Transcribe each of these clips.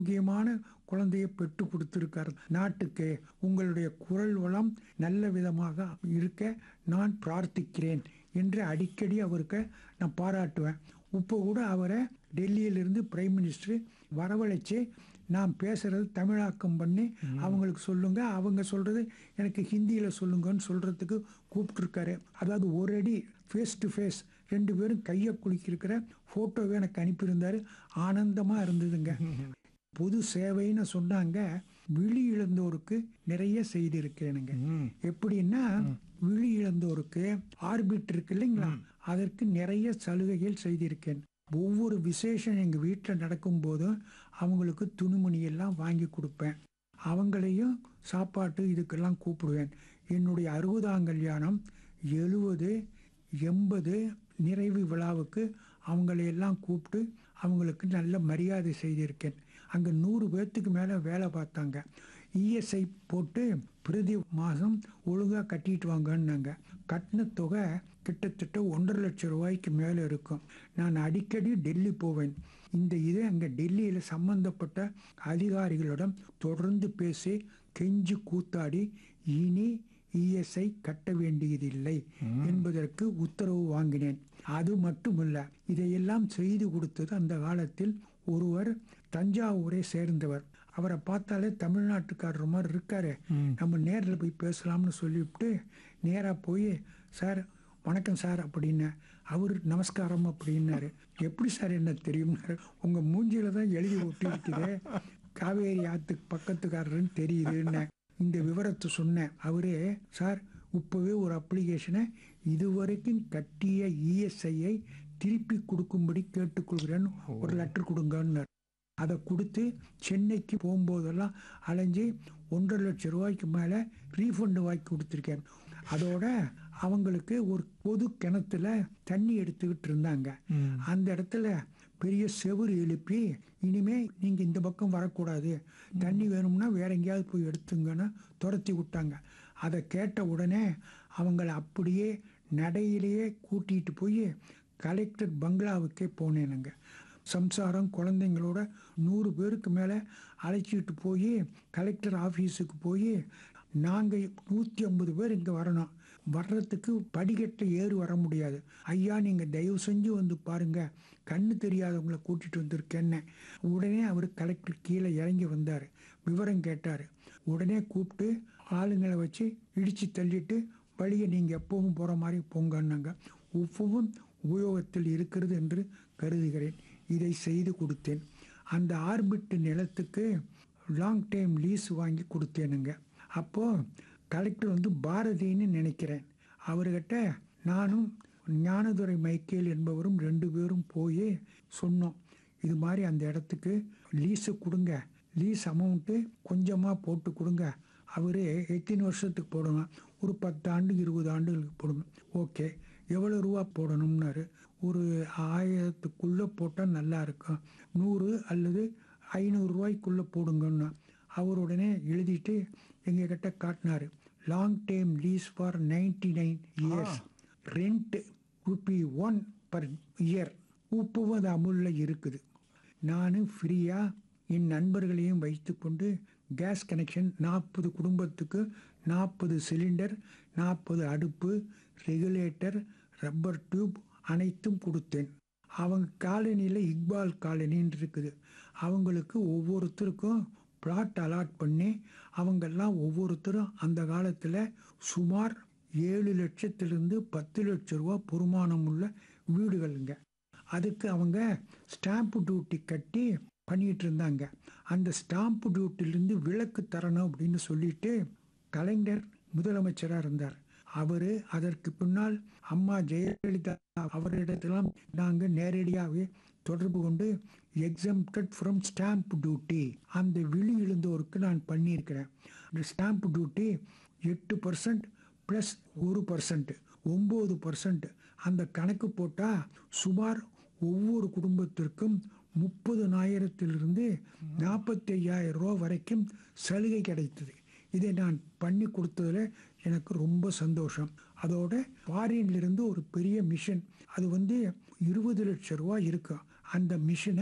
முக்கியமான குழந்தையை பெற்று கொடுத்திருக்கார் நாட்டுக்கு உங்களுடைய குரல் வளம் நல்ல விதமாக இருக்க நான் பிரார்த்திக்கிறேன் என்று அடிக்கடி அவருக்கு நான் பாராட்டுவேன் இப்போ கூட அவரை டெல்லியிலிருந்து பிரைம் மினிஸ்டர் வரவழைச்சு நான் பேசுறது தமிழாக்கம் பண்ணி அவங்களுக்கு சொல்லுங்க அவங்க சொல்றது எனக்கு ஹிந்தியில் சொல்லுங்கன்னு சொல்றதுக்கு கூப்பிட்டுருக்காரு அதாவது ஒரு அடி ஃபேஸ் டு ஃபேஸ் ரெண்டு பேரும் கையை குலுக்கியிருக்கிற ஃபோட்டோவை எனக்கு அனுப்பியிருந்தாரு ஆனந்தமாக இருந்ததுங்க பொது சேவைன்னு சொன்னாங்க விழி இழந்தோருக்கு நிறைய செய்தி இருக்கேனுங்க எப்படின்னா விழி இழந்தோருக்கு ஆர்பிட் இருக்கு இல்லைங்களா அதற்கு நிறைய சலுகைகள் செய்திருக்கேன் ஒவ்வொரு விசேஷம் எங்க வீட்டில் நடக்கும் போதும் அவங்களுக்கு துணிமணி எல்லாம் வாங்கி கொடுப்பேன் அவங்களையும் சாப்பாட்டு இதுக்கெல்லாம் கூப்பிடுவேன் என்னுடைய அறுபதாம் கல்யாணம் எழுபது எண்பது நிறைவு விழாவுக்கு அவங்களையெல்லாம் கூப்பிட்டு அவங்களுக்கு நல்ல மரியாதை செய்திருக்கேன் அங்கே நூறு பேர்த்துக்கு மேலே வேலை பார்த்தாங்க இஎஸ்ஐ போட்டு பிரதி மாதம் ஒழுங்காக கட்டிட்டு வாங்கன்னாங்க கட்டின தொகை கிட்டத்தட்ட ஒன்றரை லட்சம் ரூபாய்க்கு மேலே இருக்கும் நான் அடிக்கடி டெல்லி போவேன் இந்த இது அங்கே டெல்லியில் சம்பந்தப்பட்ட அதிகாரிகளிடம் தொடர்ந்து பேசி கெஞ்சி கூத்தாடி இனி இஎஸ்ஐ கட்ட வேண்டியதில்லை என்பதற்கு உத்தரவு வாங்கினேன் அது மட்டுமல்ல இதையெல்லாம் செய்து கொடுத்தது அந்த காலத்தில் ஒருவர் தஞ்சாவூரை சேர்ந்தவர் அவரை பார்த்தாலே தமிழ்நாட்டுக்காரர் மாதிரி இருக்காரு நம்ம நேரில் போய் பேசலாம்னு சொல்லிவிட்டு நேராக போய் சார் வணக்கம் சார் அப்படின்னு அவர் நமஸ்காரம் அப்படின்னாரு எப்படி சார் என்ன தெரியும்னாரு உங்கள் மூஞ்சியில தான் எழுதி ஒட்டி இருக்குது காவேரி ஆத்துக்கு பக்கத்துக்காரருன்னு தெரியுதுன்னு இந்த விவரத்தை சொன்னேன் அவரே சார் இப்போவே ஒரு அப்ளிகேஷனை இதுவரைக்கும் கட்டிய இஎஸ்ஐயை திருப்பி கொடுக்கும்படி கேட்டுக்கொள்கிறேன்னு ஒரு லெட்டர் கொடுங்கன்னார் அதை கொடுத்து சென்னைக்கு போகும்போதெல்லாம் அலைஞ்சு ஒன்றரை லட்சம் ரூபாய்க்கு மேலே ரீஃபண்டு வாங்கி கொடுத்துருக்கேன் அதோட அவங்களுக்கு ஒரு பொது கிணத்துல தண்ணி எடுத்துக்கிட்டு இருந்தாங்க அந்த இடத்துல பெரிய செவுரு எழுப்பி இனிமே நீங்க இந்த பக்கம் வரக்கூடாது தண்ணி வேணும்னா வேற எங்கேயாவது போய் எடுத்துங்கன்னு துரத்தி விட்டாங்க அதை கேட்ட உடனே அவங்கள அப்படியே நடையிலேயே கூட்டிட்டு போய் கலெக்டர் பங்களாவுக்கே போனேனுங்க சம்சாரம் குழந்தைங்களோட நூறு பேருக்கு மேலே அழைச்சிட்டு போய் கலெக்டர் ஆஃபீஸுக்கு போய் நாங்கள் நூற்றி ஐம்பது பேர் இங்கே வரணும் வர்றதுக்கு படிக்கட்டை ஏறி வர முடியாது ஐயா நீங்கள் தயவு செஞ்சு வந்து பாருங்க கண்ணு தெரியாதவங்களை கூட்டிகிட்டு வந்திருக்கேன்னு உடனே அவர் கலெக்டர் கீழே இறங்கி வந்தார் விவரம் கேட்டார் உடனே கூப்பிட்டு ஆளுங்களை வச்சு இடித்து தள்ளிட்டு வழியை நீங்கள் எப்பவும் போகிற மாதிரி போங்கன்னாங்க உப்புவும் உபயோகத்தில் இருக்கிறது என்று கருதுகிறேன் இதை செய்து கொடுத்தேன் அந்த ஆர்பிட் நிலத்துக்கு லாங் டைம் லீஸ் வாங்கி கொடுத்தேனுங்க அப்போது கலெக்டர் வந்து பாரதின்னு நினைக்கிறேன் அவர்கிட்ட நானும் ஞானதுரை மைக்கேல் என்பவரும் ரெண்டு பேரும் போய் சொன்னோம் இது மாதிரி அந்த இடத்துக்கு லீஸு கொடுங்க லீஸ் அமௌண்ட்டு கொஞ்சமாக போட்டு கொடுங்க அவர் எத்தனை வருஷத்துக்கு போடணும் ஒரு பத்து ஆண்டு இருபது ஆண்டுகளுக்கு போடணும் ஓகே எவ்வளோ ரூபா போடணும்னாரு ஒரு ஆயிரத்துக்குள்ளே போட்டால் நல்லா இருக்கும் நூறு அல்லது ஐநூறுரூவாய்க்குள்ளே போடுங்கன்னா அவர் உடனே எழுதிட்டு எங்ககிட்ட காட்டினார் long time lease for ninety nine years rent rupee one per year உப்புவும் அது அமுலில் இருக்குது நான் ஃப்ரீயாக என் நண்பர்களையும் வைத்துக்கொண்டு கேஸ் கனெக்ஷன் நாற்பது குடும்பத்துக்கு நாற்பது சிலிண்டர் நாற்பது அடுப்பு ரெகுலேட்டர் ரப்பர் டியூப் அனைத்தும் கொடுத்தேன் அவங்க காலனியில் இக்பால் காலனின்னு இருக்குது அவங்களுக்கு ஒவ்வொருத்தருக்கும் பிளாட் அலாட் பண்ணி அவங்கெல்லாம் ஒவ்வொருத்தரும் அந்த காலத்தில் சுமார் ஏழு லட்சத்திலிருந்து பத்து லட்ச ரூபா பொறுமானம் உள்ள வீடுகளுங்க அதுக்கு அவங்க ஸ்டாம்ப் டியூட்டி கட்டி பண்ணிட்டு இருந்தாங்க அந்த ஸ்டாம்ப் டியூட்டிலிருந்து விலக்கு தரணும் அப்படின்னு சொல்லிட்டு கலைஞர் முதலமைச்சராக இருந்தார் அவர் அதற்கு பின்னால் அம்மா ஜெயலலிதா அவரிடத்திலாம் நாங்கள் நேரடியாகவே தொடர்பு கொண்டு எக்ஸம்டட் ஃப்ரம் ஸ்டாம்ப் டியூட்டி அந்த விழி எழுந்தோருக்கு நான் பண்ணியிருக்கிறேன் இந்த ஸ்டாம்ப் டியூட்டி எட்டு பர்சன்ட் ப்ளஸ் ஒரு பர்சன்ட் ஒம்பது பர்சன்ட் அந்த கணக்கு போட்டால் சுமார் ஒவ்வொரு குடும்பத்திற்கும் முப்பதுனாயிரத்திலிருந்து நாற்பத்தி ஐயாயிரம் ரூபா வரைக்கும் சலுகை கிடைத்தது இதை நான் பண்ணி கொடுத்ததுல எனக்கு ரொம்ப சந்தோஷம் அதோட ஃபாரின்ல இருந்து ஒரு பெரிய மிஷின் அது வந்து இருபது லட்சம் ரூபா இருக்கும் அந்த மிஷினை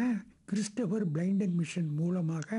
கிறிஸ்டபர் பிளைண்டட் மிஷன் மூலமாக